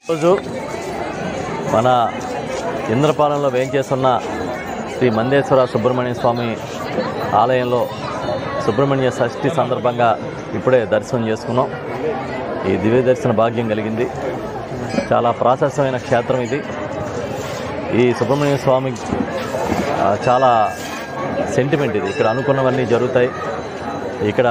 రోజు మన ఇంద్రపాలెంలో వేయించేస్తున్న శ్రీ మందేశ్వర సుబ్రహ్మణ్య స్వామి ఆలయంలో సుబ్రహ్మణ్య షష్ఠి సందర్భంగా ఇప్పుడే దర్శనం చేసుకున్నాం ఈ దివ్య దర్శన భాగ్యం కలిగింది చాలా ప్రాశస్యమైన క్షేత్రం ఇది ఈ సుబ్రహ్మణ్య స్వామి ఆ, చాలా సెంటిమెంట్ ఇది ఇక్కడ అనుకున్నవన్నీ జరుగుతాయి ఇక్కడ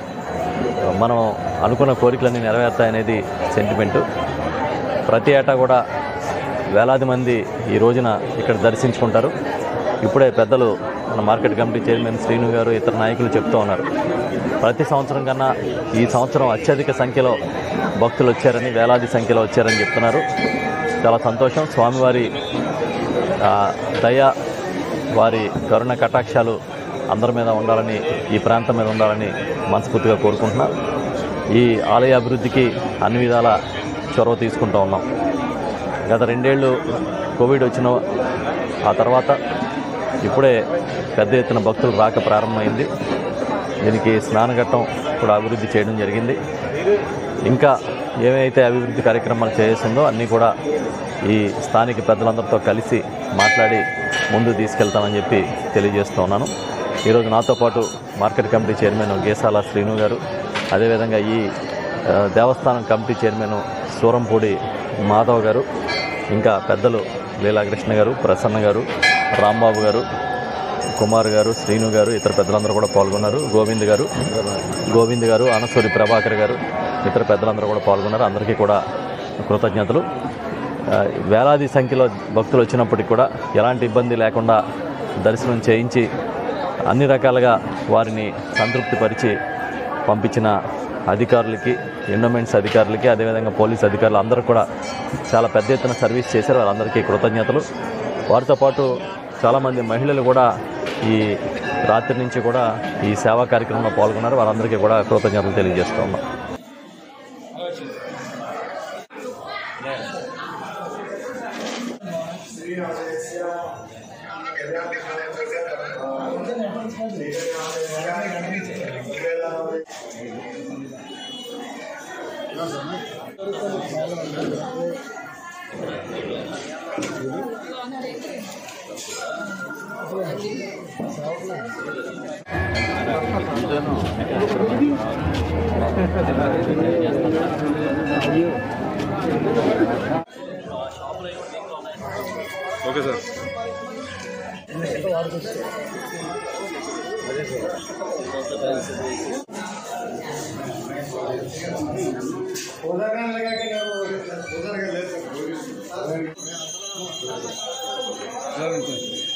మనం అనుకున్న కోరికలన్నీ నెరవేరుతాయనేది సెంటిమెంటు ప్రతి ఏటా కూడా వేలాది మంది ఈ రోజున ఇక్కడ దర్శించుకుంటారు ఇప్పుడే పెద్దలు మన మార్కెట్ కమిటీ చైర్మన్ శ్రీను గారు ఇతర నాయకులు చెప్తూ ఉన్నారు ప్రతి సంవత్సరం కన్నా ఈ సంవత్సరం అత్యధిక సంఖ్యలో భక్తులు వచ్చారని వేలాది సంఖ్యలో వచ్చారని చెప్తున్నారు చాలా సంతోషం స్వామివారి ఆ, దయ వారి కరుణ కటాక్షాలు అందరి మీద ఉండాలని ఈ ప్రాంతం మీద ఉండాలని మనస్ఫూర్తిగా కోరుకుంటున్నా ఈ ఆలయ అభివృద్ధికి అన్ని విధాల చొరవ తీసుకుంటూ ఉన్నాం గత రెండేళ్ళు కోవిడ్ వచ్చిన ఆ తర్వాత ఇప్పుడే పెద్ద ఎత్తున భక్తులు రాక ప్రారంభమైంది దీనికి స్నానఘట్టం కూడా అభివృద్ధి చేయడం జరిగింది ఇంకా ఏమైతే అభివృద్ధి కార్యక్రమాలు చేస్తుందో అన్నీ కూడా ఈ స్థానిక పెద్దలందరితో కలిసి మాట్లాడి ముందు తీసుకెళ్తామని చెప్పి తెలియజేస్తూ ఉన్నాను ఈరోజు నాతో పాటు market committee chairman Gesala Srinu garu అదేవిధంగా ఈ ఆ, దేవస్థానం కమిటీ చైర్మన్ సూరంపూడి మాధవ్ గారు ఇంకా పెద్దలు లీలాకృష్ణ గారు ప్రసన్న గారు రాంబాబు గారు కుమార్ గారు శ్రీను గారు ఇతర పెద్దలందరూ కూడా పాల్గొన్నారు గోవింద్ గారు గోవింద్ గారు అనసూరి ప్రభాకర్ గారు ఇతర పెద్దలందరూ కూడా పాల్గొన్నారు అందరికీ కూడా కృతజ్ఞతలు ఆ, వేలాది సంఖ్యలో భక్తులు వచ్చినప్పటికీ కూడా ఎలాంటి ఇబ్బంది లేకుండా దర్శనం చేయించి అన్ని రకాలుగా వారిని సంతృప్తిపరిచి పంపించిన అధికారులకి ఎండోమెంట్స్ అధికారులకి అదేవిధంగా పోలీస్ అధికారులు అందరూ కూడా చాలా పెద్ద ఎత్తున సర్వీస్ చేశారు వాళ్ళందరికీ కృతజ్ఞతలు వారితో పాటు చాలామంది మహిళలు కూడా ఈ రాత్రి నుంచి కూడా ఈ సేవా కార్యక్రమంలో పాల్గొన్నారు వారందరికీ కూడా కృతజ్ఞతలు తెలియజేస్తూ ఉన్నాం ఓకే సార్ ఉదాహరణ